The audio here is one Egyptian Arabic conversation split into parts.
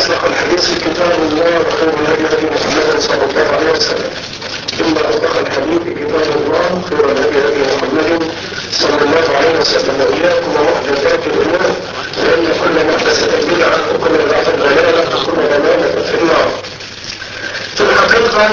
أصدق الحديث كتاب الله وخير الهدي هدي محمد صلى الله عليه وسلم ثم أصدق الحديث كتاب الله خير الهدي هدي محمد صلى الله عليه وسلم وإياكم ومحدثات الأمور لأن كل محدثة بدعة وكل بدعة ضلالة وكل ضلالة في النار. في الحقيقة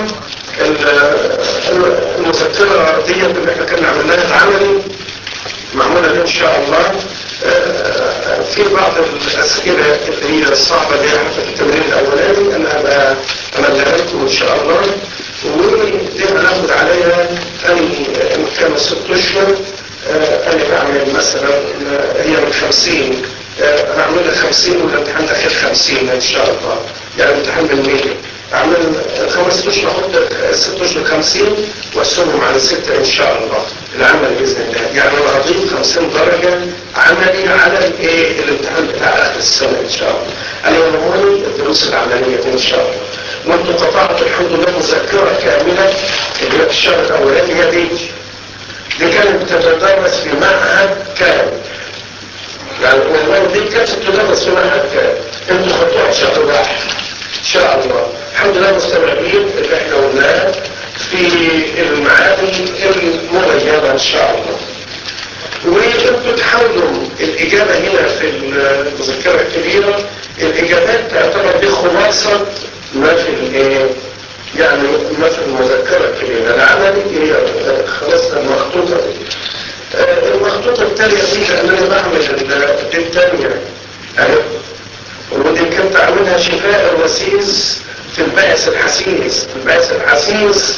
المذكرة دي اللي احنا كنا عملناها عملي معمولة إن شاء الله في بعض الأسئلة اللي هي الصعبة اللي احنا في التمرين الأولاني أنا هبقى أملها لكم إن شاء الله ودي هناخد عليها أن كان ست أشهر أنا بعمل مثلا هي من خمسين هعملها خمسين والامتحان الأخير خمسين إن شاء الله يعني امتحان بالمية أعمل الخمس أشهر أحط ست أشهر خمسين وأقسمهم على ستة إن شاء الله العمل بإذن الله يعني أنا هضيف 50 درجة عملي على الإيه الامتحان بتاع آخر السنة إن شاء الله أنا يهمني الدروس العملية دي إن شاء الله وأنتم قطعتوا الحمد لله مذكرة كاملة اللي هي في الشهر الأولاني هي دي دي كانت بتتدرس في معهد كامل يعني والله دي كانت بتتدرس في معهد كامل أنتوا خدتوها في شهر واحد إن شاء الله الحمد لله مستمرين اللي احنا قلناه في المعاني المغيرة ان شاء الله وانتوا تحاولوا الاجابة هنا في المذكرة الكبيرة الاجابات تعتبر دي خلاصة ما في الايه يعني ما في المذكرة الكبيرة العملي هي خلاصة المخطوطة دي المخطوطة التالية دي لان انا بعمل دي التانية اهي ودي كنت عاملها شفاء الوسيس في البائس الحسيس البائس الحسيس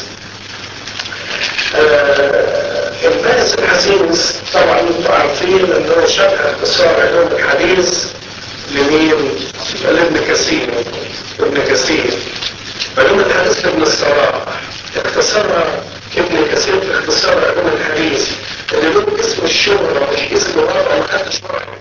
آه البائس الحسيس طبعا انتم عارفين ان هو شرح اختصار علوم الحديث لمين؟ لابن كثير ابن كثير علوم الحديث لابن الصلاح اختصرها ابن كثير في اختصار علوم الحديث اللي له اسم الشهرة مش اسم رابع ما حدش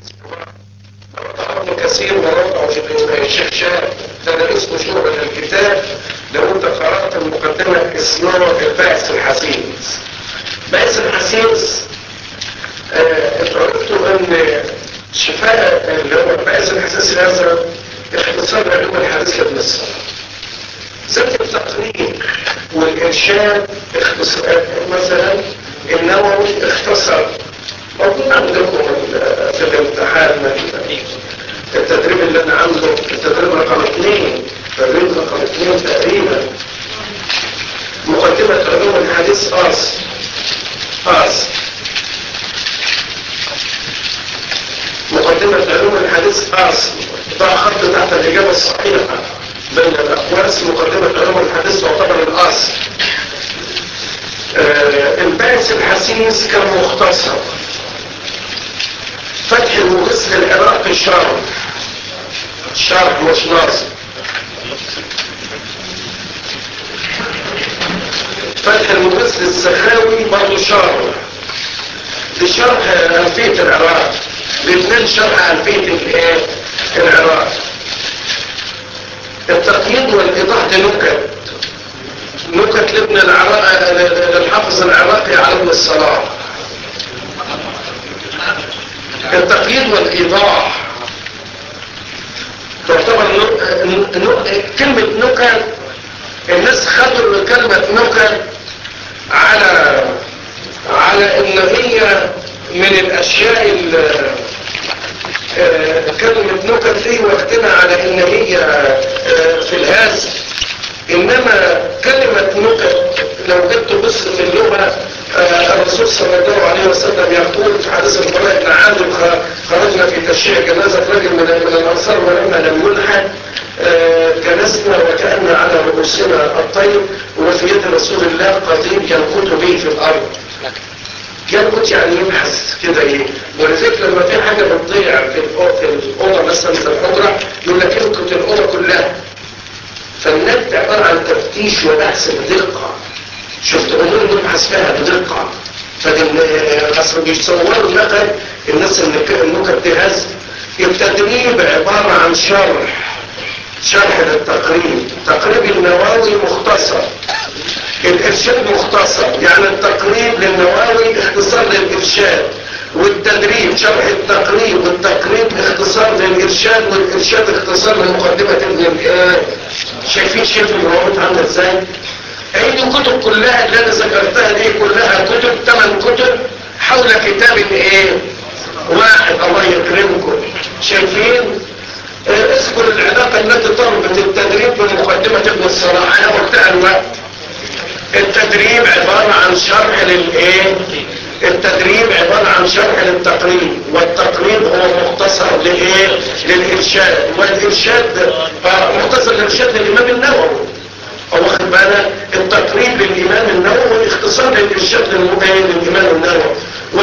ابن كثير ورابع الشيخ شاب ده اسم شهرة الكتاب لو انت قرأت المقدمة اسمها البائس الحسيس بائس الحسيس انتوا عرفتوا ان شفاء اللي هو البائس الحسيس هذا اختصار علوم الحديث لابن الصلاة ذات التقريب والإرشاد اختصار مثلا النووي اختصر موجود عندكم في الامتحان التدريب اللي انا عامله التدريب رقم اثنين التدريب رقم اثنين تقريبا مقدمة علوم الحديث قاس قاس مقدمة علوم الحديث قاس ضع خط تحت الإجابة الصحيحة بين الأقواس مقدمة علوم الحديث تعتبر القاس آه البائس الحسيس كان مختصر فتح المغس العراقي شرح شرح مش ناصر فتح المغس السخاوي برضه شرح دي شرح ألفية العراق الاثنين شرح ألفية الايه العراق التقييد والإيضاح دي نكت نكت لابن العراق للحافظ العراقي على ابن الصلاح التقييد والإيضاح تعتبر كلمة نكت الناس خدوا من كلمة نكت على على ان هي من الاشياء كلمة نكت دي واخدنا على ان هي في الهاز انما كلمة نكت لو جبت بص في اللغة الرسول صلى الله عليه وسلم يقول في حديث البراء بن عازب خرجنا في تشييع جنازة رجل من من الانصار ولما لم يلحد جلسنا وكأن على رؤوسنا الطير وفي يد رسول الله قضيب ينقط به في الارض ينقط يعني يبحث كده ايه ولذلك لما في حاجة بتضيع في الأوضة مثلا في الحجرة يقول لك انقط الأوضة كلها فالنبت عبارة عن تفتيش وبحث بدقة شفت امور نبحث فيها بدقة فاصل بيصوروا النقد الناس اللي النكت دي هز التدريب عبارة عن شرح شرح للتقريب تقريب النواوي مختصر الارشاد مختصر يعني التقريب للنواوي اختصار للارشاد والتدريب شرح التقريب والتقريب اختصار للارشاد الإرشاد والإرشاد اختصار لمقدمة ابن الإيه شايفين شايف المواد عاملة ازاي عندي الكتب كلها اللي انا ذكرتها دي كلها كتب ثمان كتب حول كتاب ايه واحد الله يكرمكم شايفين اه اذكر العلاقة التي تربط التدريب بمقدمة ابن الصلاح انا قلتها الوقت التدريب عبارة عن شرح للايه التدريب عبارة عن شرح للتقريب والتقريب هو مختصر لايه للإرشاد والإرشاد مختصر للإرشاد للإمام النووي واخد بالك التقريب للإمام النووي اختصار للإرشاد للإمام النووي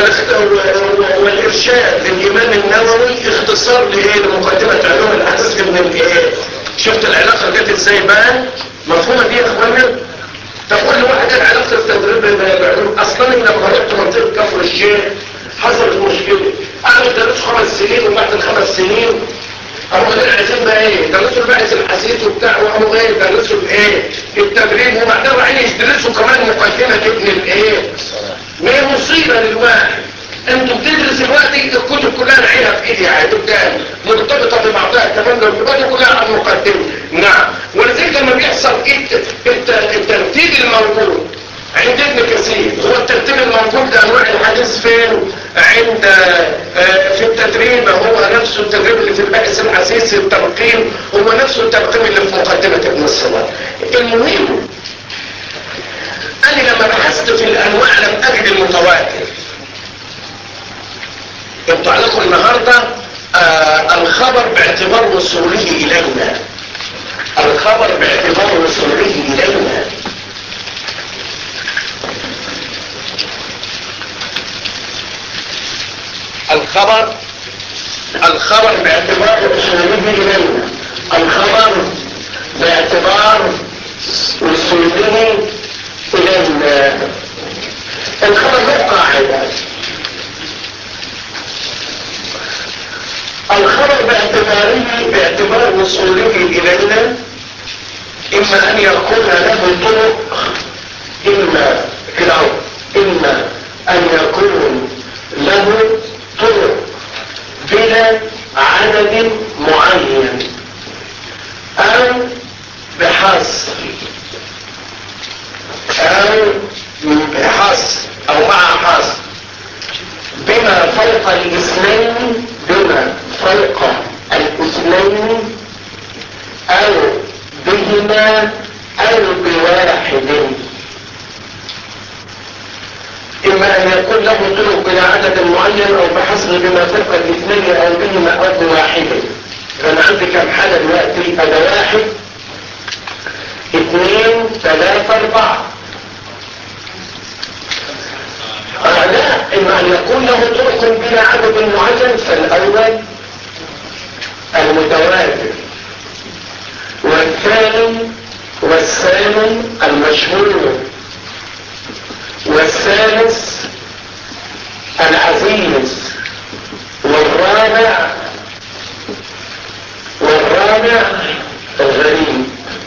والإرشاد للإمام النووي اختصار لإيه لمقدمة علوم الأحداث من الإيه شفت العلاقة جت ازاي بقى مفهومة دي يا اخوانا تقول لي واحد ايه علاقة التدريب بالعلوم اصلا لما رحت منطقة كفر الشيخ حصلت مشكلة قعدوا درسوا خمس سنين وبعد الخمس سنين قاموا غير عايزين بقى ايه درسوا البحث الحسيس وبتاع وقاموا ايه درسوا الايه التدريب وبعدين رايحين يدرسوا كمان مقدمة ابن الايه ما هي مصيبة للواحد انتوا بتدرس الوقت الكتب كلها نعيها في ايدي يعني قدام مرتبطة ببعضها كمان لو بتبقى كلها عن مقدمة نعم ولذلك لما بيحصل الترتيب الموجود عند ابن كثير هو الترتيب الموجود لانواع الحديث فين عند آه في التدريب هو نفسه التدريب اللي في البحث الحسيسي الترقيم هو نفسه الترقيم اللي في مقدمة ابن الصلاة المهم انا لما بحثت في الانواع لم اجد المتواتر يبقى لكم النهاردة آه الخبر باعتبار وصوله الينا الخبر باعتبار وصوله الينا الخبر الخبر باعتبار وصوله الينا الخبر باعتبار وصوله الينا الخبر له قاعده الخبر باعتباره باعتبار وصوله إلينا إما أن يكون له طرق إما كده إما أن يكون له طرق بلا عدد معين أو بحصر أو بحصر أو مع حصر بما فوق الاثنين بما فوق الاثنين او بهما او بواحد اما ان يكون له طرق بلا عدد معين او بحسب بما فوق الاثنين او بهما او بواحد فانا عندي كم حالة دلوقتي هذا واحد اثنين ثلاثة اربعة آه لا اما ان يكون له طرق بلا عدد معين فالاول المتواتر والثاني والثاني المشهور والثالث العزيز والرابع والرابع الغريب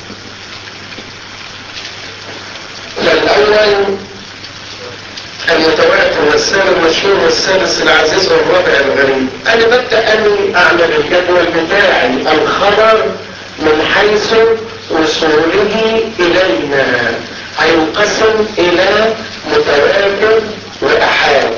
فالاول المتواتر والثاني المشهور والثالث العزيز والرابع الغريب انا ببدأ اني اعمل الجدول بتاعي الخبر من حيث وصوله الينا هينقسم الى متواتر واحاد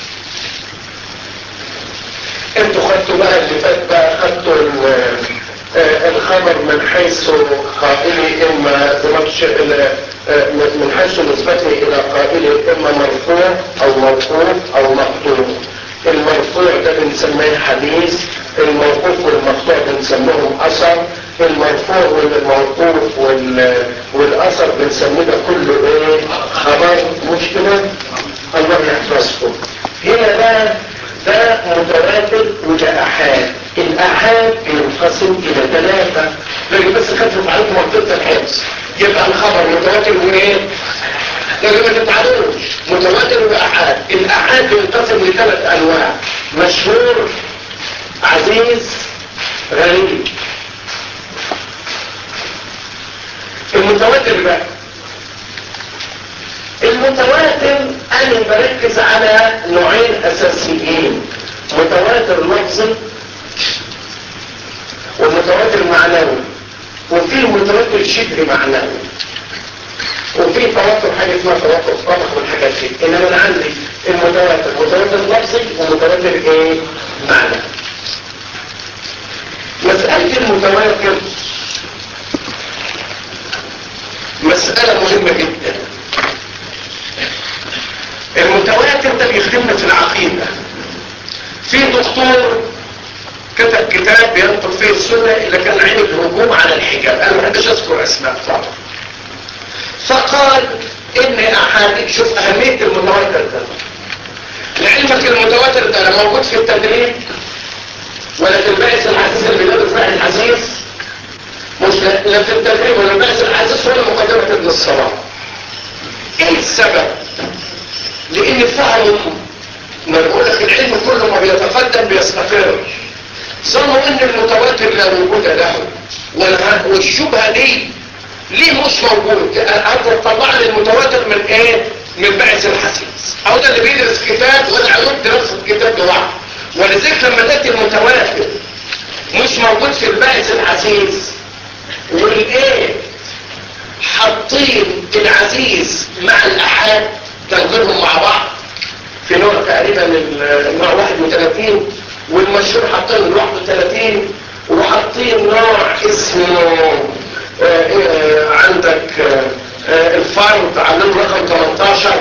انتوا خدتوا بقى اللي فات بقى خدتوا الخبر من حيث قائله اما بمطش من حيث نسبته الى قائله اما مرفوع او مرفوع او مقطوع المرفوع ده بنسميه حديث الموقوف والمقطوع بنسميهم اثر المرفوع والموقوف والاثر بنسميه ده كله ايه خبر مش كده الله يحفظكم هنا بقى ده متواتر وده احاد الاحاد بينقسم الى ثلاثة لكن بس خفف عليكم منطقة الحفظ يبقى الخبر متواتر وايه لكن ما تتعلموش متواتر واحاد الاحاد بينقسم لثلاث انواع مشهور عزيز غريب المتواتر بقى المتواتر انا بركز على نوعين اساسيين متواتر لفظي معنوي وفي متواتر شبه معنوي وفي تواتر حاجة اسمها تواتر طبخ والحاجات دي انما انا عندي المتواتر متواتر لفظي ومتواتر ايه معنى مسألة المتواتر مسألة مهمة جدا المتواتر ده بيخدمنا في العقيدة في دكتور كتب كتاب بينطق فيه السنة اللي كان عين الهجوم على الحجاب انا ما حدش اذكر اسماء طبعا فقال ان احاديث شوف اهمية المتواتر ده لعلمك المتواتر ده لا موجود في التدريب ولا في البعث الحسيس اللي بيدرس بقى الحسيس مش لا في التدريب ولا البعث الحسيس ولا مقدمة ابن الصلاة ايه السبب لان فهمهم ما بقول لك العلم كل ما بيتقدم بيستقر ظنوا ان المتواتر لا وجود له والشبهة دي ليه مش موجود انت تطلع لي المتواتر من ايه من بعث الحسيس او ده اللي بيدرس كتاب ولا عيون دراسة كتاب لوحده ولذلك لما تأتي المتواتر مش موجود في الباعث العزيز والايه حاطين العزيز مع الاحاد تنقلهم مع بعض في نوع تقريبا النوع 31 والمشهور حاطين ال 31 وحاطين نوع اسمه آآ آآ عندك آآ الفرد علم رقم 18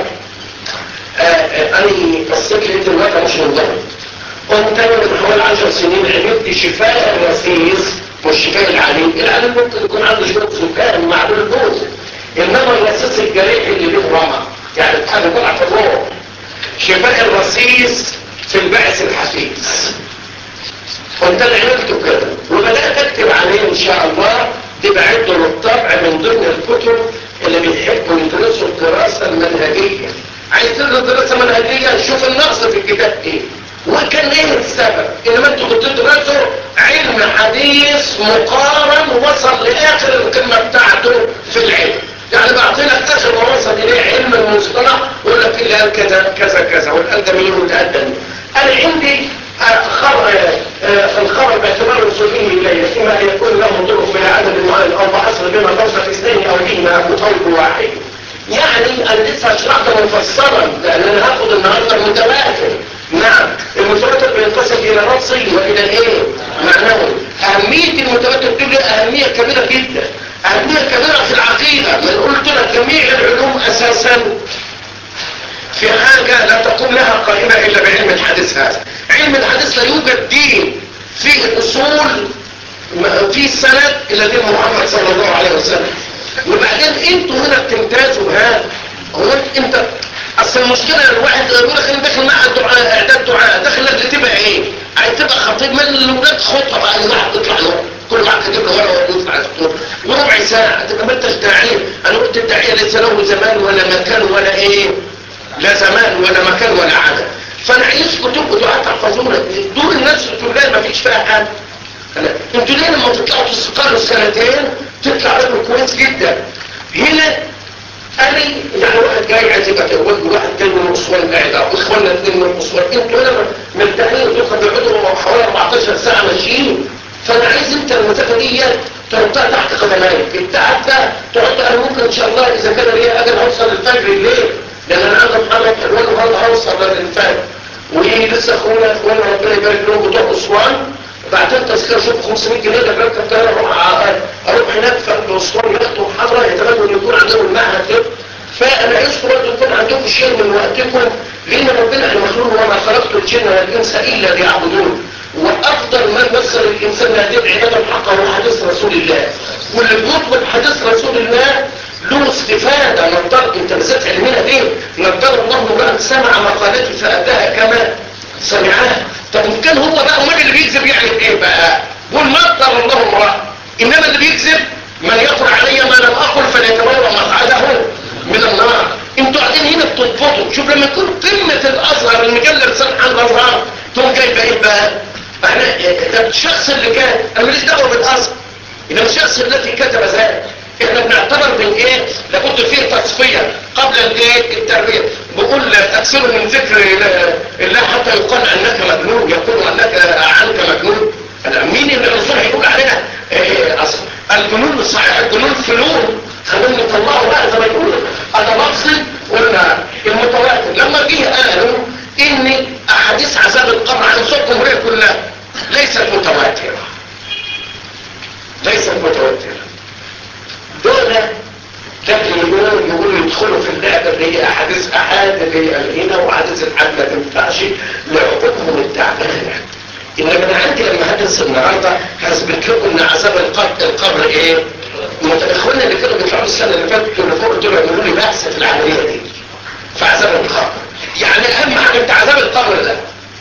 اني قصيت لي دلوقتي مش منضبط قمت انا من حوالي 10 سنين عملت شفاء الرصيص مش شفاء العليم العليم ممكن يكون عنده شويه سكان معدول الجوز انما الرصيص الجريح اللي له رمى يعني حاجه طلع في الروح شفاء الرصيص في البعث الحسيس قمت انا عملته كده وبدات اكتب عليه ان شاء الله تبقى عنده للطبع من ضمن الكتب اللي بيحبوا يدرسوا الدراسه المنهجيه عايز تدرس دراسه منهجيه شوف النقص في الكتاب ايه وكان ايه السبب انما انتوا كنتوا تدرسوا علم حديث مقارن وصل لاخر القمه بتاعته في العلم يعني بعطيلك اخر ما وصل اليه علم المصطلح ويقول لك اللي قال كذا كذا كذا والقال ده مليون متقدم انا عندي خبر الخبر باعتبار وصوله اليه اما ان يكون له طرق بلا عدد معين او بعصر بما توصل اثنين او بهما او طرق واحد يعني انا لسه شرحت مفصلا لان انا هاخد النهارده المتواتر نعم المتواتر بينقسم الى نصي والى ايه معنوي اهميه المتواتر دي اهميه كبيره جدا اهميه كبيره في العقيده من قلت لك جميع العلوم اساسا في حاجه لا تقوم لها قائمه الا بعلم الحديث هذا علم الحديث لا يوجد دين فيه الاصول في السند الى دين محمد صلى الله عليه وسلم وبعدين انتوا هنا بتمتازوا هذا هو انت اصل المشكلة الواحد يقول لك انا داخل مع الدعاء اعداد دعاء داخل لك تبقى ايه عايز تبقى خطيب من الولاد خطة بقى اللي واحد تطلع له كل واحد كاتب له ورقه ويطلع الخطوب وربع ساعة تبقى ما انتش داعية انا قلت الداعية ليس له زمان ولا مكان ولا ايه لا زمان ولا مكان ولا عدد فانا عايزكم تبقوا دعاء تحفظونا دور الناس تقول لا ما فيش فيها حاجة انتوا ليه لما تطلعوا تستقروا سنتين تطلع رجل كويس جدا هنا انا يعني واحد جاي عايز يبقى تزوج واحد تاني من اسوان قاعد او اخواننا اثنين من اسوان انتوا هنا مرتاحين وتدخل بيقعدوا حوالي 14 ساعه ماشيين فانا عايز انت المسافه دي تحطها تحت قدميك التعب ده تحط انا ممكن ان شاء الله اذا كان ليا اجل اوصل للفجر الليل لان انا عندي محمد حلوان النهارده هوصل للفجر ولسه اخونا اخوانا ربنا يبارك لهم بتوع اسوان بعتين تذكره شوف 500 جنيه ده بركب طياره اروح اروح هناك في الاسوان ياخدوا محاضره يتمنوا ان يكون عندهم المعهد ده فانا عايزكم برضه يكون عندكم شيء من وقتكم لان ربنا المخلوق وما خلقت الجن والانس الا ليعبدون وافضل ما مثل الانسان هذه العباده الحقه هو حديث رسول الله واللي بيطلب حديث رسول الله له استفاده نضر انت بالذات علمنا دي نضر الله امرا سمع مقالتي فاداها كما سمعها طب ان كان هو بقى امال اللي بيكذب يعمل ايه بقى قول ما اضطر الله امرأ انما اللي بيكذب من يقول علي ما لم اقل فليتبوأ مقعده من النار انتوا قاعدين هنا بتنفضوا شوف لما يكون قمة الازهر المجلة رسالة عن الازهر تقوم جايبه ايه بقى احنا ده الشخص اللي كان انا ماليش دعوه بالازهر انما الشخص الذي كتب ذلك احنا بنعتبر من ايه لابد فيه تصفية قبل الايه التربية بقول اكثر من ذكر الله حتى يقال انك مجنون يقول انك عنك مجنون مين اللي الرسول هيقول علينا كلها ليست متواترة ليست متواترة دول لكن يقولوا يقولوا يدخلوا في اللعبة اللي هي أحاديث أحاد اللي هي الغنى وحديث الحد ما تنفعش لعقوبهم التعبانة إنما أنا عندي لما هدرس النهاردة هثبت لكم إن عذاب القبر القبر إيه؟ إخواننا اللي كانوا بيطلعوا السنة اللي فاتت كانوا فوق دول يعملوا لي بحث في العملية دي في عذاب القبر يعني أهم حاجة أنت عذاب القبر ده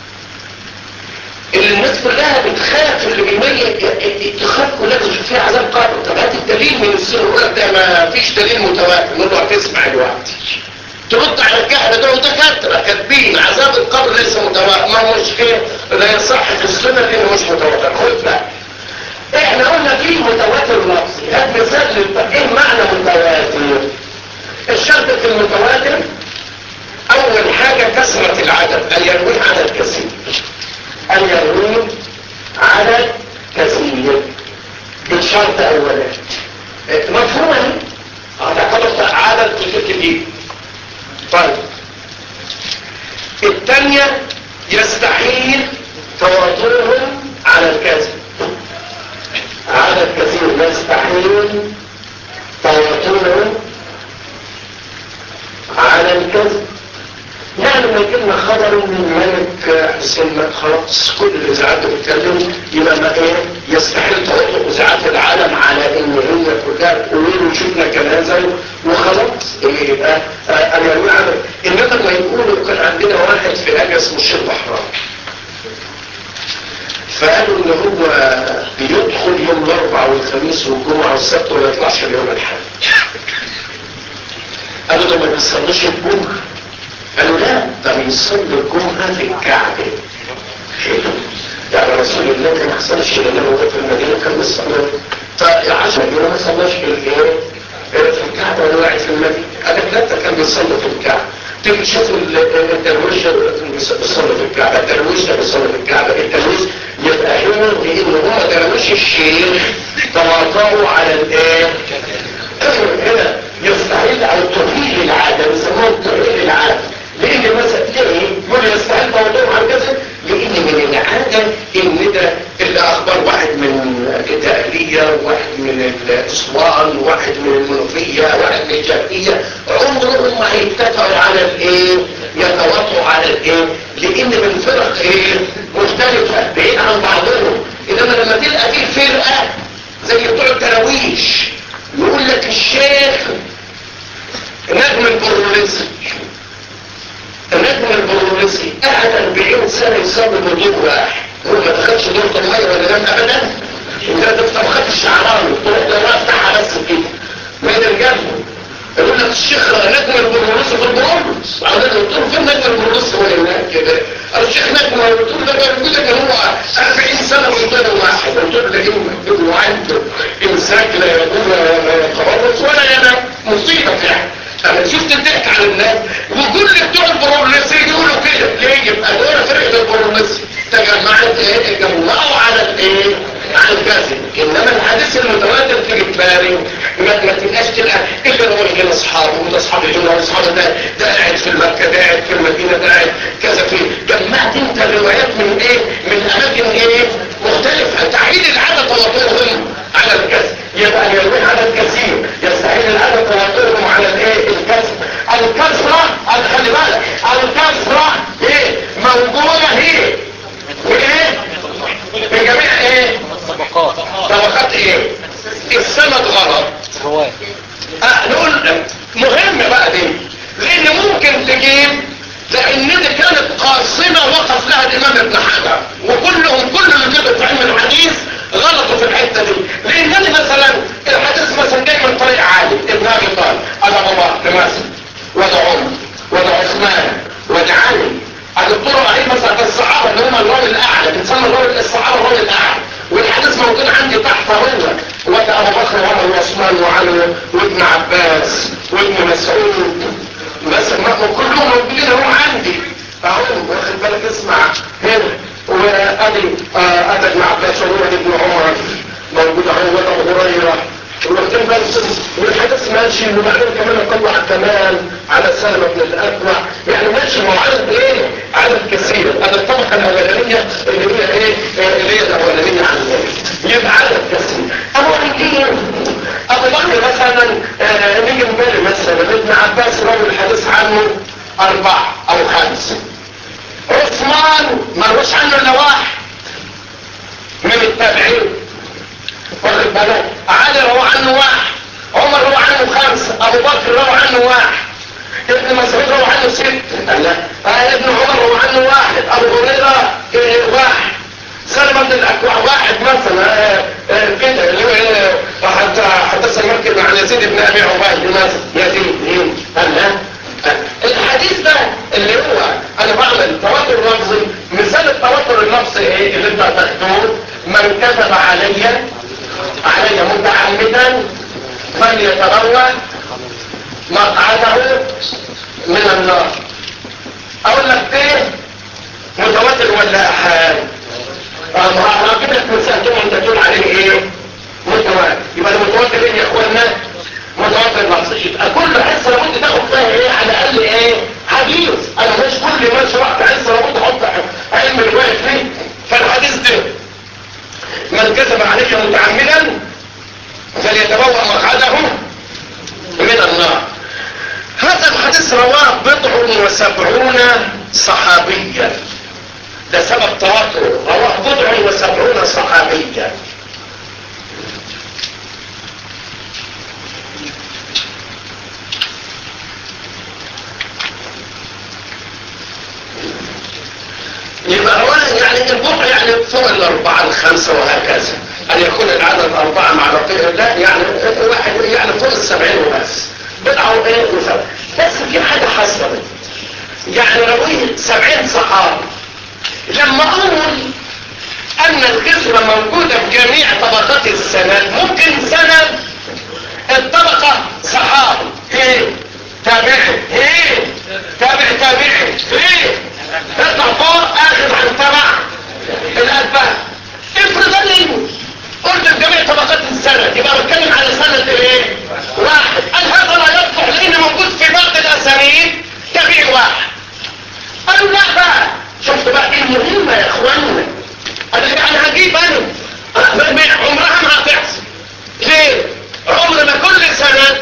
اللي الناس كلها بتخاف اللي بيميز تخاف كلها تشوف فيها عذاب قبر طب هات الدليل من السنة يقول لك ده ما فيش دليل متواتر نقول له هتسمع دلوقتي ترد على الجهل ده ودكاتره كاتبين عذاب القبر ليس متواتر ما هو مشكله لا يصح في السنه لانه مش متواتر خد بقى احنا قلنا في متواتر لفظي هات مثال ايه معنى متواتر الشرط في المتواتر اول حاجه كثره العدد ان يرويه عدد كثير ان يرويه عدد كثير دي شرط اولا مفهوما هتعتبر عدد كتير طيب الثانية يستحيل تواترهم على الكذب عدد كثير يستحيل تواترهم على الكذب يعني ما كنا خبر من ملك حسين خلاص كل الاذاعات بتتكلم يبقى ما ايه يستحيل توقف اذاعات العالم على ان هي كلها تقول وشفنا كنازل وخلاص إيه يبقى انا المعنى انما لما يقولوا كان عندنا واحد في اجا اسمه الشيخ بحران فقالوا ان هو بيدخل يوم الاربعاء والخميس والجمعه والسبت وما يطلعش اليوم الحد قالوا ده ما بيصليش الجمعه قالوا لا ده بيصلي الجمعة في الكعبة يعني رسول الله كان ما حصلش لنا هو في المدينة كان بيصلي فعشان كده ما صلاش في الايه في الكعبة ولا قاعد في المدينة قال لا ده كان بيصلي في الكعبة تيجي تشوف الدرويش بيصلي في الكعبة الدرويش ده بيصلي في الكعبة الدرويش يبقى هنا لان هم درويش الشيخ تواطؤوا على الايه هنا يستحيل او تهيل العادة بيسموه تهيل العادة لان مثلا ليه يقول يستحيل توضيهم عن كذا لان من العادة ان ده اللي اخبر واحد من الدقلية واحد من الاسوان واحد من المنوفية واحد من الجهبية عمرهم ما هيتفقوا على الايه يتوقعوا على الايه لان من فرق ايه مختلفة بعيد عن بعضهم انما لما تلقى في فرقة زي بتوع التراويش يقول لك الشيخ نجم البروليسي النجم البروليسي قعد 40 سنة يصلي بدور واحد هو ما دخلش دورة المية ولا نام ابدا انت تفتح خد الشعراني تروح ده افتحها بس كده ما يرجعهم يقول لك الشيخ نجم البروليسي في البروليس قال له قلت له فين نجم البروليسي هو هناك كده قال الشيخ نجم قلت له ده بيقول لك هو 40 سنة بيصلي واحد قلت له ده ايه وعنده امساك لا يقول تبرص ولا ينام مصيبة يعني انا شفت الضحك على الناس وكل بتوع البروليسي يقولوا كده ليه يبقى دول فرقه البروليسي تجمعت ايه جمعوا على الايه على الكذب انما الحديث المتواتر تيجي تباري ما, ما تبقاش تلقى الا لو كان اصحابه وده اصحابه دول اصحابه ده ده قاعد في المكه ده قاعد في المدينه ده قاعد كذا في جمعت انت الروايات من ايه من اماكن ايه مختلفه تعيد العدد تواترهم على الكذب يبقى يروي عدد كثير يستحيل العدد تواترهم على الايه الكسر الكسرة خلي بالك الكسرة ايه موجودة هي وايه بجميع ايه طبقات طبقات ايه السند غلط رواية اه نقول مهم بقى دي لان ممكن تجيب لان دي كانت قاصمة وقف لها الامام ابن حنبل عباس روى الحديث عنه اربعة او خمسة عثمان مروش عنه الا واحد من التابعين واخد بالك علي روى عنه واحد عمر روى عنه خمسة ابو بكر روى عنه واحد ابن مسعود روى عنه ست قال لا آه ابن عمر روى عنه واحد ابو هريره آه، واحد سلمة بن الاكوع واحد مثلا آه، آه، كده اللي هو آه، حتى حدثنا مركب عن يزيد بن ابي عبيد مثلا يزيد مين؟ قال لا آه، الحديث ده اللي هو انا بعمل تواتر لفظي مثال التواتر اللفظي ايه اللي انت هتاخدوه من كتب علي علي متعمدا فليتبوأ مقعده من النار اقول لك ايه متواتر ولا احاد هجيب لك مثال تقوم انت تقول عليه ايه متواتر يبقى المتواتر ايه يا اخوانا متواتر لفظي يبقى كل حصه لابد تاخد فيها ايه على الاقل ايه حديث انا مش كل ما شرحت حصه لابد احط علم الروايه فيه فالحديث ده من كتب عليك متعمدا فليتبوأ مقعده من النار هذا الحديث رواه بضع وسبعون صحابيا ده سبب تواتر رواه بضع وسبعون صحابيا يبقى اولا يعني البضع يعني فوق الاربعه الخمسه وهكذا ان يكون العدد اربعه مع بقيه لا يعني واحد يعني فوق السبعين وبس بضعه ايه وسبع بس في حاجه حصلت يعني رويه سبعين صحابي لما اقول ان الكسرة موجودة في جميع طبقات السند ممكن سند الطبقة صحابي ايه تابعي ايه تابع تابعي ايه اطلع فوق اخذ عن تبع الاتباع افرض اني قلت في جميع طبقات السند يبقى بتكلم على سند ايه واحد قال هذا لا يصلح لان موجود في بعض الاسانيد تابعي واحد قالوا لا بقى شفت بقى ايه المهمة يا اخوانا انا يعني هجيب انا عمرها ما هتحصل ليه عمر ما كل سنة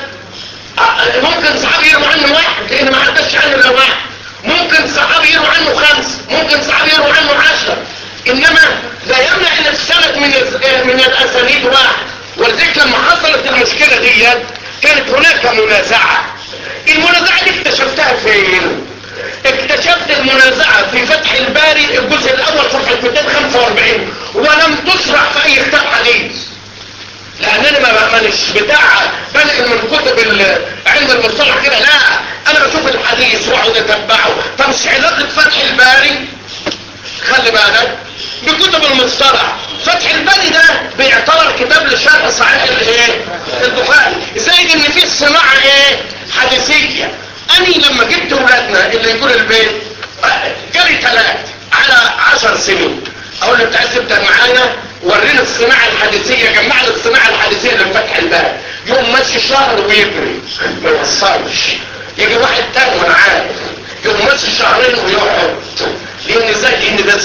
ممكن صحابي يروا عنه واحد لان ما عداش عنه الا واحد ممكن صحابي يروا عنه خمس ممكن صحابي يروا عنه عشرة انما لا يمنع ان السند من من الاسانيد واحد ولذلك لما حصلت المشكلة دي كانت هناك منازعة المنازعة دي اكتشفتها فين اكتشفت المنازعة في فتح الباري الجزء الاول صفحة 245 ولم تشرح في اي كتاب حديث لانني ما مانيش بتاع بنقل من كتب علم المصطلح كده لا انا بشوف الحديث واقعد اتبعه طب مش علاقة فتح الباري خلي بالك بكتب المصطلح فتح الباري ده بيعتبر كتاب لشرح صحيح الايه البخاري زائد ان فيه صناعة ايه حديثية اني لما جبت ولادنا اللي يقول البيت جالي ثلاث على عشر سنين اقول له انت عايز تبدا معانا ورينا الصناعه الحديثيه جمع لي الصناعه الحديثيه اللي فتح الباب يوم ماشي شهر ويجري ما يوصلش يجي واحد تاني وانا عارف يوم ماشي شهرين ويقعد لان زي لان ده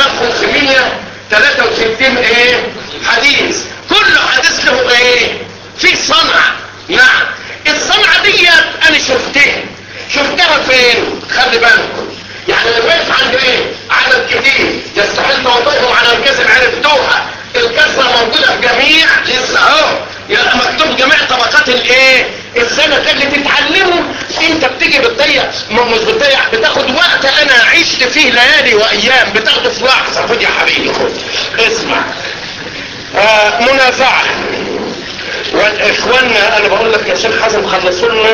7563 ايه حديث كل حديث له ايه في صنعه نعم الصنعة دي انا شفتها شفتها فين خلي بالكم يعني اللي واقف عند ايه عدد كتير يستحيل توضيحهم على الكسر عرفتوها الكسرة موجودة في جميع لسه اهو يبقى مكتوب جميع طبقات الايه السنة اللي تتعلمه انت بتيجي بتضيع مش بتضيع بتاخد وقت انا عشت فيه ليالي وايام بتاخده في لحظة خد يا حبيبي خد اسمع آه منازعة واخواننا انا بقول لك يا شيخ حسن خلصوا لنا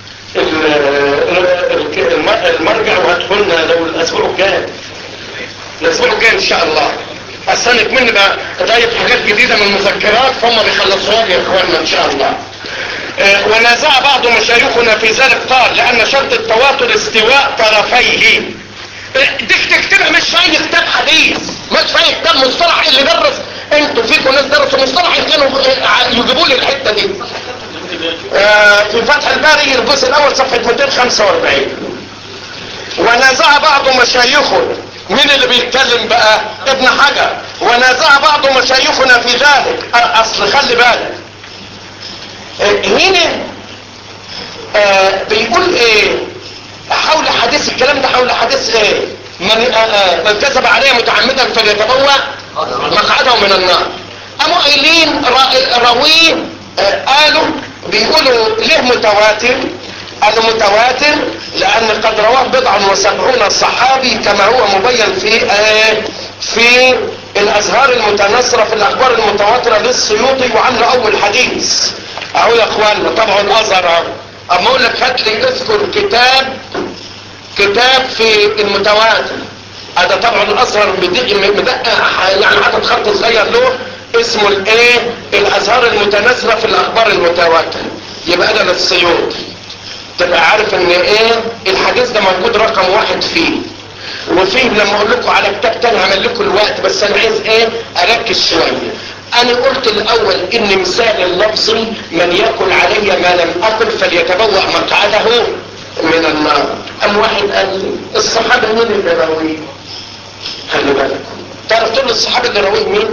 المرجع وهاتوا لنا لو الاسبوع الجاي الاسبوع الجاي ان شاء الله استنك مني بقى ضايف حاجات جديده من المذكرات فهم بيخلصوها لي يا اخواننا ان شاء الله اه ونازع بعض مشايخنا في ذلك قال لان شرط التواتر استواء طرفيه دي تكتبها مش في اي كتاب حديث مش في اي كتاب مصطلح اللي درس انتوا فيكم ناس درسوا مصطلح كانوا يجيبوا لي الحته دي آه في فتح الباري الجزء الاول صفحه 245 ونازع بعض مشايخنا مين اللي بيتكلم بقى ابن حجر ونازع بعض مشايخنا في ذلك اصل خلي بالك هنا آه بيقول ايه حول حديث الكلام ده حول حديث ايه من, آه آه من كذب عليه متعمدا فليتبوأ مقعده من النار قاموا قايلين راوين آه قالوا بيقولوا ليه متواتر قالوا متواتر لان قد رواه بضع وسبعون صحابي كما هو مبين في آه في الازهار المتناثرة في الاخبار المتواترة للسيوطي وعامل اول حديث اهو يا اخوانا طبعا الازهر اهو اما اقول لك هات لي اذكر كتاب كتاب في المتواتر هذا طبعا الازهر مدقق يعني عدد خط صغير له اسمه الايه الازهار المتناثرة في الاخبار المتواترة يبقى ده للسيوطي تبقى عارف ان ايه الحديث ده موجود رقم واحد فيه وفيه لما اقول لكم على كتاب تاني هعمل لكم الوقت بس انا عايز ايه اركز شوية انا قلت الاول ان مثال اللفظي من ياكل علي ما لم اكل فليتبوأ مقعده من النار ام واحد قال لي الصحابة مين اللي راويه خلي بالكم تعرف تقول الصحابة اللي راويه مين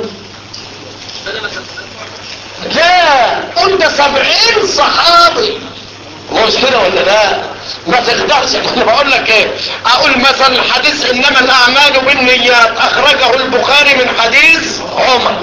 لا قلت سبعين صحابي مش كده ولا لا ما تقدرش انا بقول لك ايه اقول مثلا حديث انما الاعمال بالنيات اخرجه البخاري من حديث عمر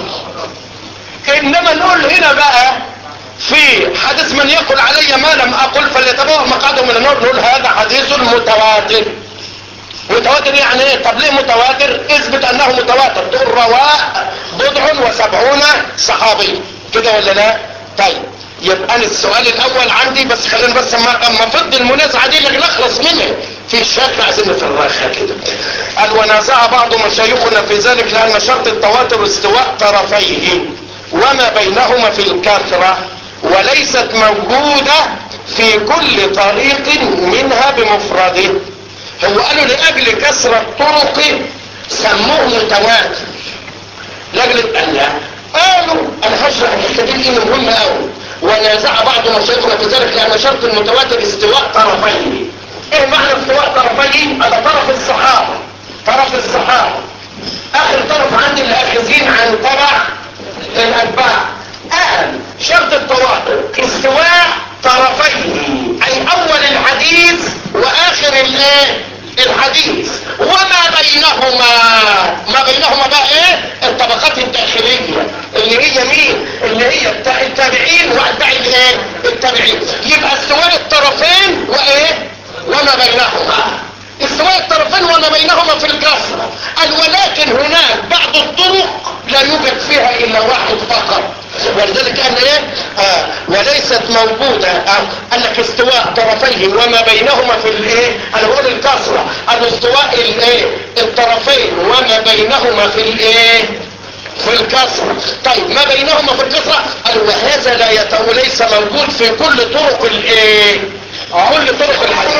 انما نقول هنا بقى في حديث من يقول علي ما لم اقل فليتبوأ مقعده من النار نقول هذا حديث متواتر متواتر يعني ايه طب ليه متواتر اثبت انه متواتر تقول رواه بضع وسبعون صحابي كده ولا لا طيب يبقى انا السؤال الاول عندي بس خلينا بس اما اما فض المنازعه دي اللي نخلص منها في شك عايزين نفرخها كده قال ونازع بعض مشايخنا في ذلك لان شرط التواتر استواء طرفيه وما بينهما في الكثره وليست موجوده في كل طريق منها بمفرده هو قالوا لاجل كثره طرق سموه متواتر لاجل ان قالوا انا هشرح الحته دي لان مهمه قوي ونازع بعض مشايخنا في ذلك لان شرط المتواتر استواء طرفين ايه معنى استواء طرفين هذا طرف الصحابه طرف الصحابه اخر طرف عندي اللي اخذين عن تبع الاتباع قال شرط التواتر استواء طرفين اي اول الحديث واخر الايه الحديث وما بينهما ما بينهما بقى ايه الطبقات الداخلية اللي هي مين اللي هي التابعين واتباع الايه التابعين يبقى استواء الطرفين وايه وما بينهما استواء الطرفين وما بينهما في الكسرة قال ولكن هناك بعض الطرق لا يوجد فيها الا واحد فقط ولذلك قال ايه آه وليست موجودة آه قال لك استواء طرفيه وما بينهما في الايه انا بقول الكسرة قال استواء الايه الطرفين وما بينهما في الايه في الكسرة طيب ما بينهما في الكسرة قال وهذا لا يتو ليس موجود في كل طرق الايه كل طرق الحديث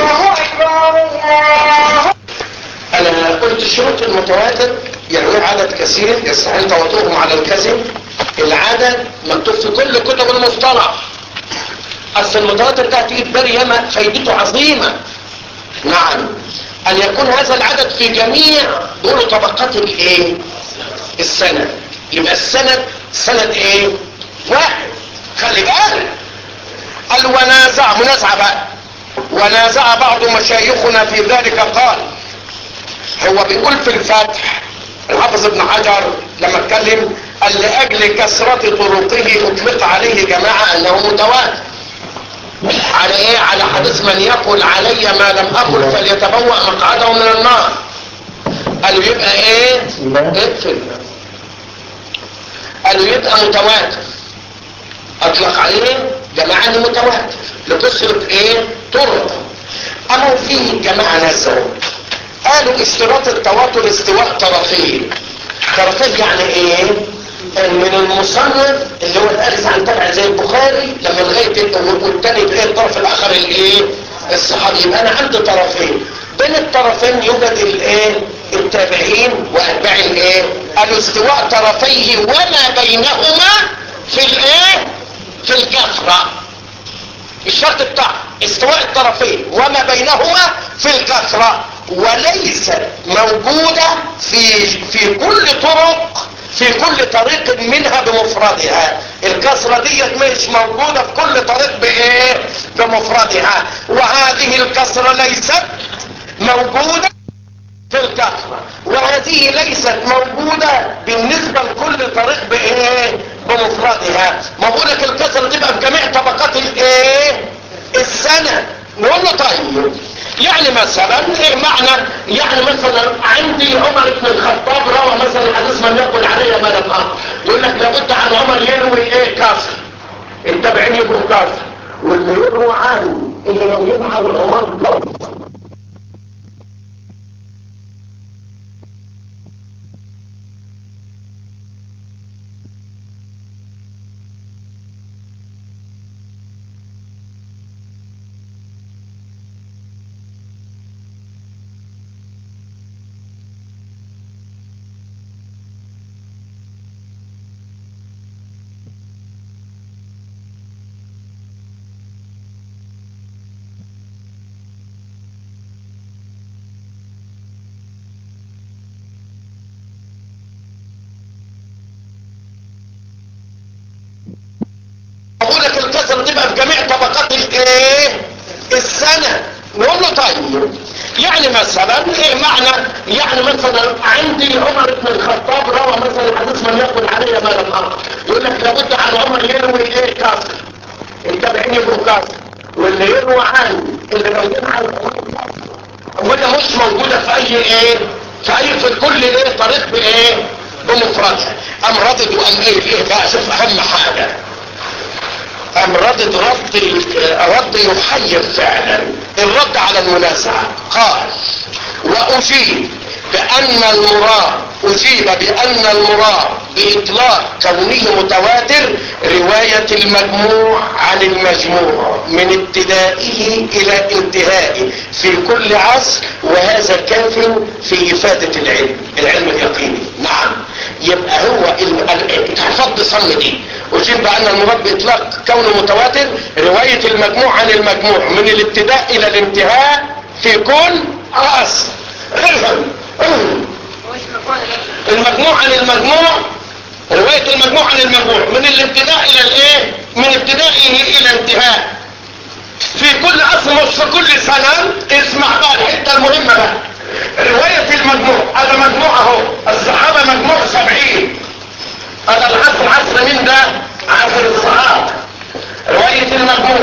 انا قلت شروط المتواتر يعني عدد كثير يستحيل تواترهم على الكذب العدد مكتوب في كل كتب المصطلح اصل المتواتر ده هتيجي بالي ياما فايدته عظيمه نعم ان يكون هذا العدد في جميع دول طبقات الايه السند يبقى السند سند ايه واحد خلي بالك قال ونازع منازعه بقى ونازع بعض مشايخنا في ذلك قال هو بيقول في الفتح الحافظ ابن حجر لما اتكلم قال لاجل كثرة طرقه اطلق عليه جماعة انه متواتر على ايه على حديث من يقول علي ما لم اقل فليتبوأ مقعده من النار قالوا يبقى ايه اقفل قالوا يبقى متواتر اطلق عليه جماعة متواتر لكثرة ايه طرق اما في جماعة نزلوا قالوا اشتراط التواتر استواء طرفين طرفين يعني ايه من المصنف اللي هو الارث عن تبع زي البخاري لما لغايه والتاني بايه الطرف الاخر الايه الصحابي يبقى انا عندي طرفين بين الطرفين يوجد الايه التابعين واتباع الايه قالوا استواء طرفيه وما بينهما في الايه في الكثره الشرط بتاع استواء الطرفين وما بينهما في الكثره وليست موجودة في في كل طرق في كل طريق منها بمفردها الكسرة ديت مش موجودة في كل طريق بايه بمفردها وهذه الكسرة ليست موجودة في الكسرة وهذه ليست موجودة بالنسبة لكل طريق بايه بمفردها ما بقولك الكسرة تبقى في جميع طبقات الايه السنة نقول له طيب يعني مثلا ايه معنى يعني مثلا عندي عمر بن الخطاب روى مثلا حديث من يقول علي ما لم أقل يقول لك لابد عن عمر يروي ايه كسر التابعين يبقوا كسر واللي يروى عنه اللي لو يروى عن عمر اقول لك الكسرة تبقى في جميع طبقات الايه السنة نقول له طيب يعني مثلا ايه معنى يعني مثلا عندي عمر بن الخطاب روى مثلا حديث من يقول علي ما لم أقل يقول لك لابد عن عمر يروي ايه كسر التابعين يبقوا كسر واللي يروى عنه اللي لو جينا عن عمر وده مش موجودة في اي ايه في اي في كل ايه طريق بايه بمفردها ام ردد وام ايه ايه بقى شوف اهم حاجة ام ردد رد رد يحير فعلا الرد على المنازعة قال واجيب بان المراد اجيب بان المراد باطلاق كونه متواتر رواية المجموع عن المجموع من ابتدائه الى انتهائه في كل عصر وهذا كاف في افادة العلم العلم اليقيني نعم يبقى هو الحفظ صم دي اجيب بان المراد باطلاق كونه متواتر رواية المجموع عن المجموع من الابتداء الى الانتهاء في كل عصر المجموع عن المجموع رواية المجموع عن المجموع من الابتداء الى الايه من ابتدائه الى انتهاء في كل عصر مش في كل سنة اسمع بقى الحتة المهمة بقى رواية المجموع هذا مجموع اهو الصحابة مجموع سبعين هذا العصر عصر مين ده عصر الصحابة رواية المجموع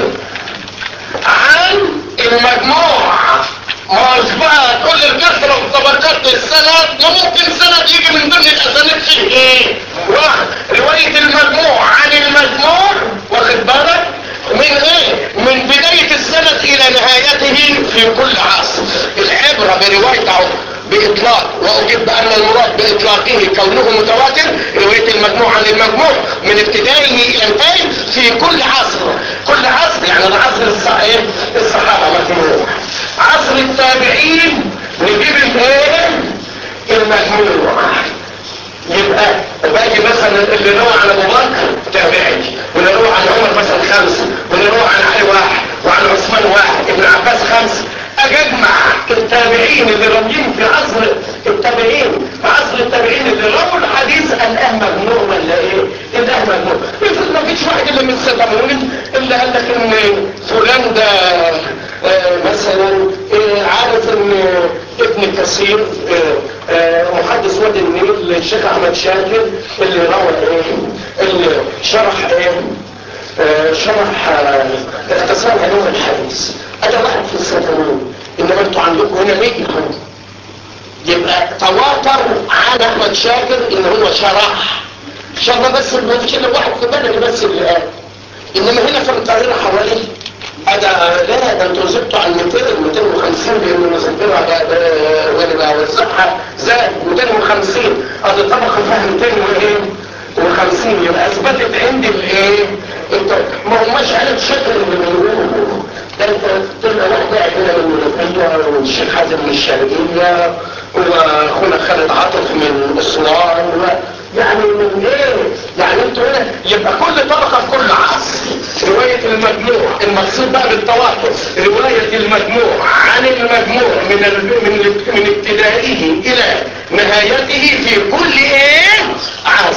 عن المجموع مش بقى كل الكسرة وطبقات السند ما ممكن سند يجي من ضمن الاسانيد فيه ايه واحد رواية المجموع عن المجموع واخد بالك من ايه من بداية السند الى نهايته في كل عصر العبرة بروايته باطلاق واجيب بان المراد باطلاقه كونه متواتر رواية المجموع عن المجموع من ابتدائه الى انتهائه في كل عصر كل عصر يعني العصر الصحيح الصحابة مجموع عصر التابعين نجيب الايه المجموع يبقى باجي مثلا اللي روى عن ابو بكر تابعي واللي روى عن عمر مثلا خمسه واللي روى عن علي واحد وعن عثمان واحد ابن عباس خمسه اجي اجمع التابعين اللي راويين في عصر التابعين في عصر التابعين اللي رووا الحديث الاه مجموع ولا ايه الاه مجموع ما فيش واحد الا من سبعون اللي قال لك ان فلان ده آه مثلا آه عارف ان ابن كثير آه محدث وادي النيل الشيخ احمد شاكر اللي روى ايه اللي شرح ايه شرح اختصار علوم الحديث انا واحد في السبعون انما انتوا عندكم هنا 100 يبقى تواتر على احمد شاكر ان هو شرح شرح بس ما فيش الا واحد في بلد بس اللي قال انما هنا في القاهره حوالي ادا لا ده انتوا زدتوا على 200 250 لان المذكره وانا بوزعها زاد 250 ادي طبقه فيها 200 وايه و50 يبقى اثبتت عندي الايه ما هماش عارف شكل اللي بيقولوا ده انت تبقى واحد قاعد هنا من المنوفيه والشيخ حازم من الشرقيه واخونا خالد عاطف من اسوان يعني من ايه يعني انتوا هنا يبقى كل طبقه في كل عصر روايه المجموع المقصود بقى بالتواتر روايه المجموع عن المجموع من ال... من من ابتدائه الى نهايته في كل ايه عصر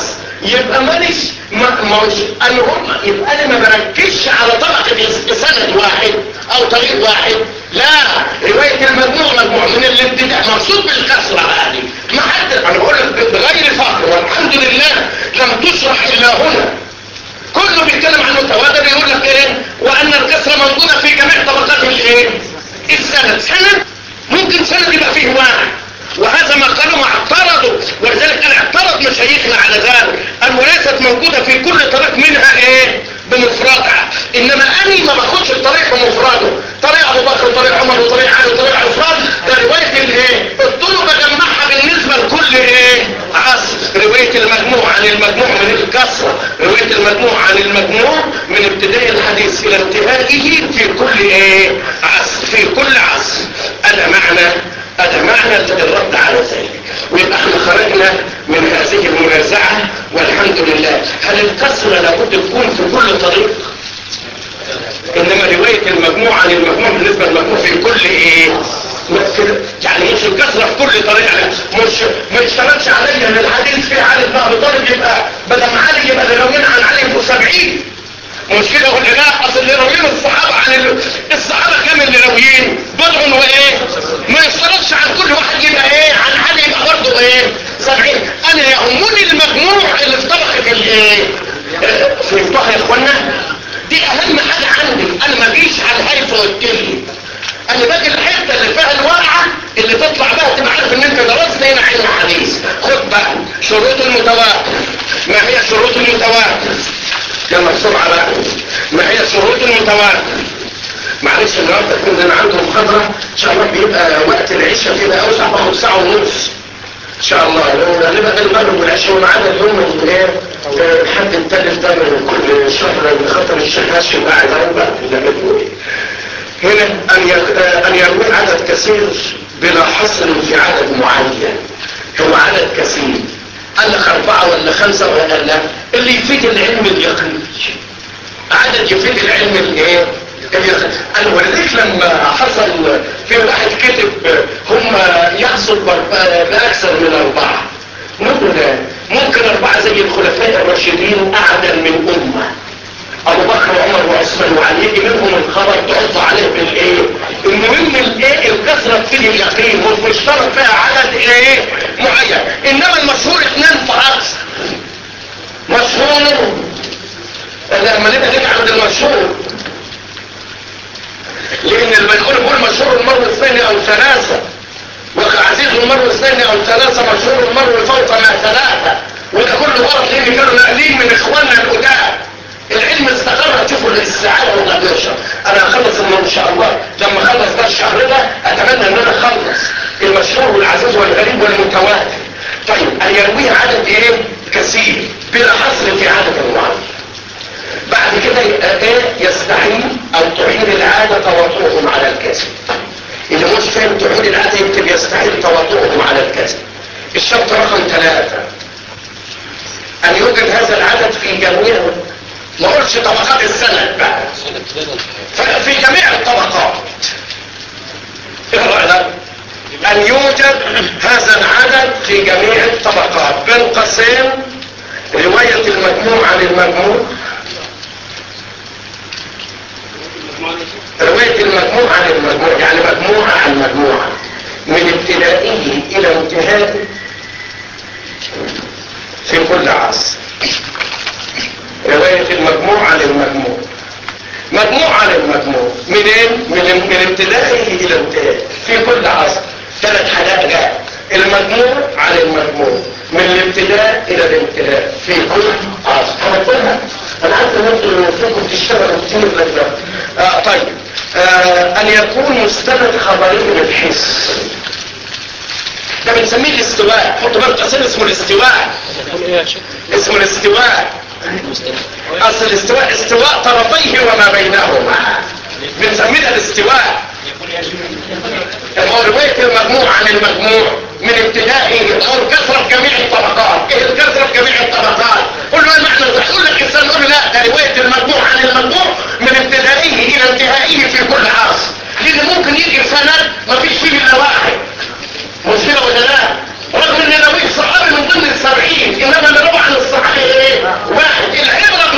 ما هوش ان هم يبقى انا ما بركزش على طبقه سند واحد او طريق واحد لا روايه المجموع مجموع من الابتداء مقصود بالكسره هذه ما حد انا بقول لك بغير فخر والحمد لله لم تشرح الا هنا كله بيتكلم عن المتواتر يقول لك ايه وان الكسره موجوده في جميع طبقات الايه السند سند ممكن سند يبقى فيه واحد وهذا ما قالوا اعترضوا ولذلك انا اعترض مشايخنا على ذلك ان وليست موجودة في كل طريق منها ايه بمفردها انما اني ما باخدش الطريق بمفرده طريق ابو بكر وطريق عمر وطريق علي وطريق عثمان ده رواية الايه الطرق بجمعها بالنسبة لكل ايه عصر رواية المجموع عن المجموع من الكسرة رواية المجموع عن المجموع من ابتداء الحديث الى انتهائه في كل ايه عصر في كل عصر انا معنى هذا معنى الرد على ذلك ويبقى احنا خرجنا من هذه المنازعة والحمد لله هل الكسرة لابد تكون في كل طريق انما رواية المجموع عن المجموع بالنسبة للمجموع في كل ايه يعني مش الكسرة في كل طريق يعني مش ما يشتغلش عليا ان الحديث في علي بن ابي طالب يبقى بدل علي يبقى اللي راويين عن علي يبقوا 70 مش كده ولا لا اصل اللي راويين الصحابة عن ال... الصحابة كام اللي راويين بضع وايه ما يشترطش عن كل واحد يبقى ايه عن علي يبقى برضه ايه 70 انا يهمني المجموع اللي في طبقة الايه فهمتوها يا اخوانا دي اهم حاجة عندي انا ما جيش على الهيفة والتلي انا باجي الحتة اللي فيها الواقعة اللي تطلع بها تبقى عارف ان انت درست هنا علم حديث خد بقى شروط المتواتر ما هي شروط المتواتر يلا بسرعة بقى ما هي شروط المتواتر معلش النهارده كنا انا عندهم محاضرة ان شاء الله بيبقى وقت العشاء كده اوسع باخد ساعة ونص ان شاء الله لو هنبقى بين المغرب والعشاء ومعانا اليوم الايه الحد الثالث ده من كل شهر بخاطر الشيخ هاشم قاعد اهو بقى هنا ان ان يروي عدد كثير بلا حصر في عدد معين هو عدد كثير قال لك اربعة ولا خمسة ولا لا اللي يفيد العلم اليقيني عدد يفيد العلم الايه انا ولذلك لما حصل في واحد كتب هم يحصل باكثر من اربعة نقول ممكن اربعة زي الخلفاء الراشدين اعدل من امة ابو بكر وعمر وعثمان وعلي يجي منهم الخبر تحط عليه بالايه المهم الايه الكثرة فيه اليقين مش مشترك فيها عدد ايه معين انما المشهور اثنين فقط مشهور لما نبقى نيجي عند المشهور لان اللي بيقول يقول مشهور المرء اثنين او ثلاثة وعزيز المرء اثنين او ثلاثة مشهور المرء فوق ما ثلاثة وده كله غلط لان كانوا ناقلين من اخواننا القدام العلم استقر تشوفوا الاستعادة والنبيشة انا هخلص ان شاء الله لما اخلص ده الشهر ده اتمنى ان انا اخلص المشهور والعزيز والغريب والمتواتر طيب ان يرويه عدد ايه كثير بلا حصر في عدد معين بعد كده ايه يستحيل او تعين العادة تواطؤهم على الكذب اللي مش فاهم تعين العادة يكتب يستحيل تواطؤهم على الكذب الشرط رقم ثلاثة ان يوجد هذا العدد في جميع ما قلش طبقات السنة بقى في جميع الطبقات اقرأ ان يوجد هذا العدد في جميع الطبقات بين قوسين رواية المجموع عن المجموع رواية المجموع عن المجموع يعني مجموعة عن مجموعة من ابتدائه الى انتهائه في كل عصر رواية المجموع عن المجموع مجموع عن المجموع منين من من ابتدائه الى انتهائه في كل عصر ثلاث حاجات جاء المجموع عن المجموع من الابتداء الى الانتهاء في كل عصر هنقولها انا عارف ان انتوا اللي فيكم تشتغلوا كتير لك آه طيب آه ان يكون مستند خبري بالحس ده بنسميه الاستواء حطوا بالك اصل اسمه الاستواء اسمه الاستواء اصل الاستواء استواء طرفيه وما بينهما بنسميه ده الاستواء هو رواية المجموع عن المجموع من ابتدائه هو الكثرة في جميع الطبقات ايه الكثرة في جميع الطبقات قل له المعنى يقول لك انسان يقول لا ده رواية المجموع عن المجموع من ابتدائه الى انتهائه في كل عصر لان ممكن يجي سند ما فيش فيه الا واحد مشكلة ولا لا رغم ان النبي الصحابي من ضمن السبعين انما اللي روى عن الصحابي ايه واحد العبرة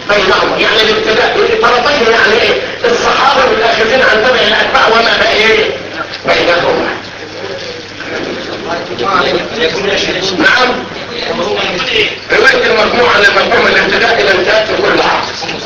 بينهم يعني الابتداء طرفين يعني ايه الصحابة والاخذين عن تبع الاتباع وما بقى ايه بينهما نعم رواية المجموعة عن المجموع من الابتداء الى الانتهاء في كل عصر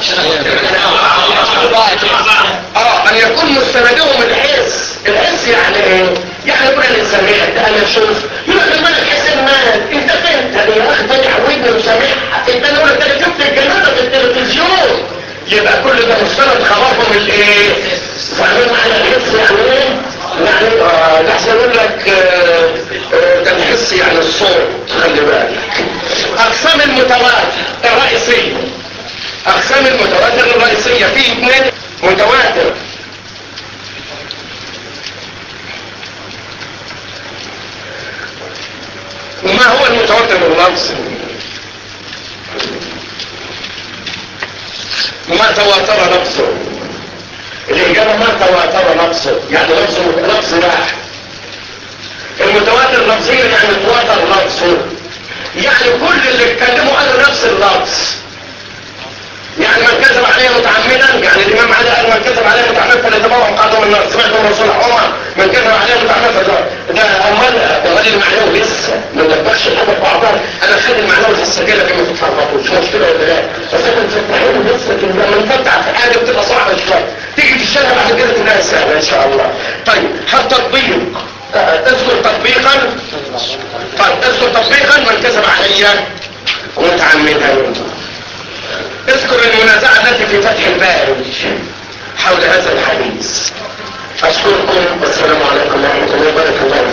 اه ان يكون مستندهم الحس الحس يعني ايه يعني يقول انا سمعت انا شوف يقول لك الملك حسين مات انت فين طب يا اخي تاني عودني وسامعها انت انا اقول لك انا شفت الجنازه في التلفزيون يبقى كل ده مستند خبرهم الايه فاهمين معنى الحس يعني ايه يعني اه لحظه يقول لك آه، آه، ده الحس يعني الصوت خلي بالك اقسام المتواتر الرئيسيه اقسام المتواتر الرئيسية في اثنين متواتر ما هو المتواتر اللفظ ما تواتر لفظه الاجابة ما تواتر لفظه يعني لفظه لفظ واحد المتواتر لفظيا يعني تواتر لفظه يعني كل اللي اتكلموا قالوا نفس اللفظ يعني من كذب عليه متعمدا يعني الامام علي قال من كذب عليه متعمدا فليتبوأ مقعده من النار سمعت من رسول عمر من كذب عليه متعمدا فده ده امال امال المعنوي لسه ما نبخش الحاجه بعضها انا خلي المعنوي لسه كده كما تتحركوا مش مشكله ولا لا بس احنا مفتحين لسه كده لما نفتح في حاجه بتبقى صعبه شويه تيجي تشتغل بعد كده تلاقيها سهله ان شاء الله طيب هل تطبيق آه، اذكر تطبيقا طيب اذكر تطبيقا من كذب علي متعمدا اذكر المنازعة التي في فتح الباري حول هذا الحديث اشكركم والسلام عليكم ورحمة الله وبركاته